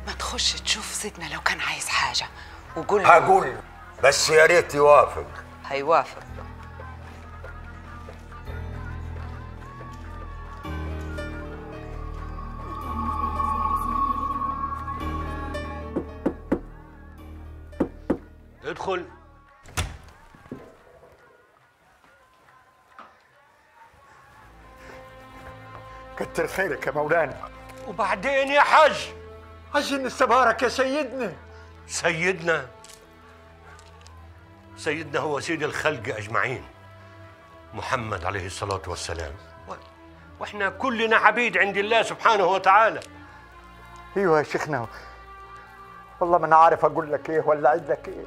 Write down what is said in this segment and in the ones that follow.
ما تخش تشوف سيدنا لو كان عايز حاجة وقول له هقول له، بس يا ريت يوافق هيوافق ادخل كتر خيرك يا مولانا وبعدين يا حاج عايزين نستبارك يا سيدنا سيدنا سيدنا هو سيد الخلق اجمعين محمد عليه الصلاه والسلام و- واحنا كلنا عبيد عند الله سبحانه وتعالى ايوه يا شيخنا والله ما انا عارف اقول لك ايه ولا اعيد لك ايه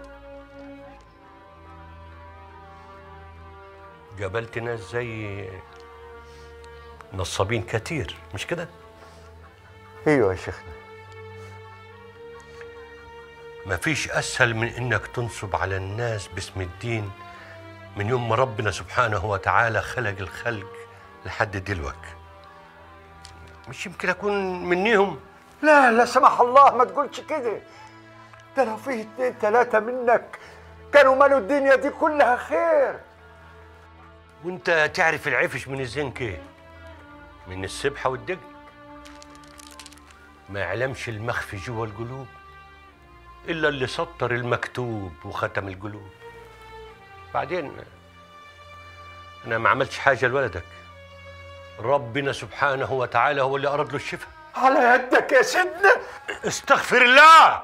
قابلت ناس زي نصابين كتير مش كده ايوه يا شيخنا ما فيش اسهل من انك تنصب على الناس باسم الدين من يوم ما ربنا سبحانه وتعالى خلق الخلق لحد دلوقتي مش يمكن اكون منيهم لا لا سمح الله ما تقولش كده ده لو فيه اتنين تلاتة منك كانوا مالوا الدنيا دي كلها خير وانت تعرف العفش من الزنك ايه من السبحة والدقن ما يعلمش المخفي جوا القلوب إلا اللي سطر المكتوب وختم القلوب بعدين أنا ما عملتش حاجة لولدك ربنا سبحانه وتعالى هو اللي أراد له الشفاء على يدك يا سيدنا استغفر الله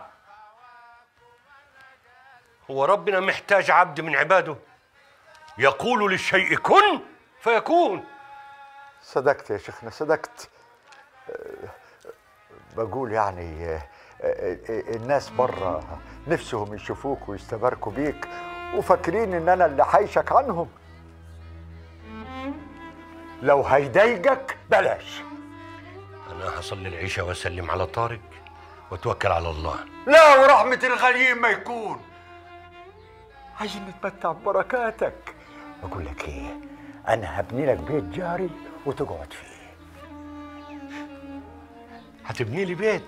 هو ربنا محتاج عبد من عباده يقول للشيء كن فيكون صدقت يا شيخنا صدقت أه، بقول يعني أه، أه، الناس بره نفسهم يشوفوك ويستباركوا بيك وفاكرين ان انا اللي حايشك عنهم لو هيضايقك بلاش أنا هصلي العشاء وأسلم على طارق وأتوكل على الله لا ورحمة الغليم ما يكون عايزين نتمتع ببركاتك بقول لك ايه انا هبني لك بيت جاري وتقعد فيه هتبني لي بيت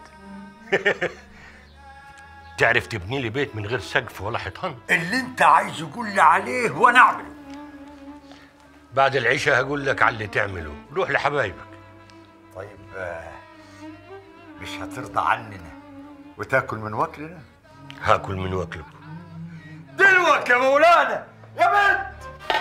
تعرف تبني لي بيت من غير سقف ولا حيطان اللي انت عايزه قول لي عليه وانا اعمله بعد العشاء هقول لك على اللي تعمله روح لحبايبك طيب آه، مش هترضى عننا وتاكل من وكلنا هاكل من واكلك دلوك يا مولانا يا بنت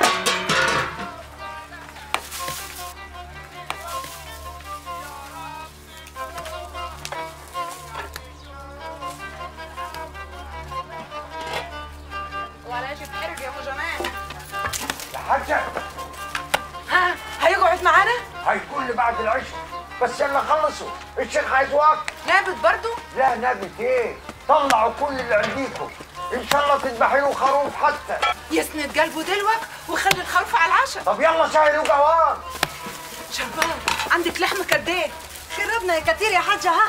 ولا شيء حرج يا ابو جمال يا حاجة ها هيقعد معانا هيكون لي بعد العشاء بس يلا خلصوا الشيخ عايز وقت نابت برضو لا نبت ايه طلعوا كل اللي عنديكم ان شاء الله تذبحي له خروف حتى يسند قلبه دلوك وخلي الخروف على العشاء طب يلا شايلوا قوام شربان عندك لحمة قد ايه خربنا يا كتير يا حاجة ها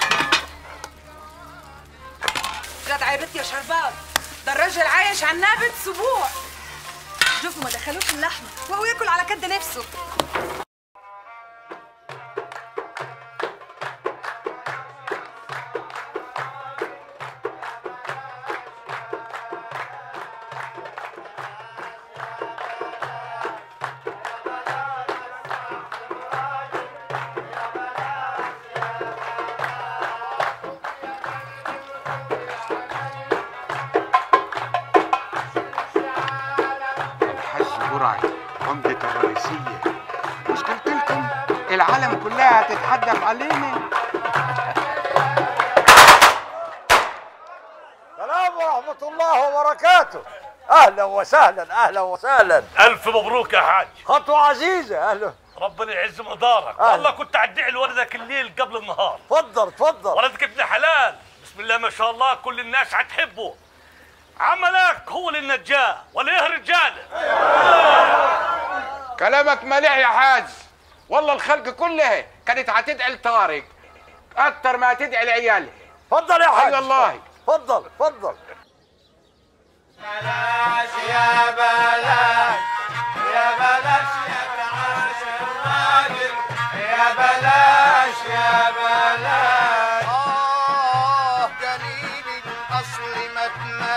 جدع يا بنت يا شربان ده الراجل عايش على النابت اسبوع شوفوا ما دخلوش اللحمة وهو ياكل على كد نفسه الحاج برعي عمدة الرئيسية مش قلت لكم العالم كلها هتتحدف علينا السلام ورحمة الله وبركاته أهلا وسهلا أهلا وسهلا ألف مبروك يا حاج خطوة عزيزة أهلا ربنا يعز مقدارك أهلا. والله كنت أدعي لولدك الليل قبل النهار تفضل تفضل ولدك ابن حلال بسم الله ما شاء الله كل الناس هتحبه عملك هو للنجاه ولا ايه رجاله كلامك مليح يا حاج والله الخلق كلها كانت هتدعي لطارق اكتر ما هتدعي لعيالها تفضل يا حاج اي والله تفضل تفضل حياتنا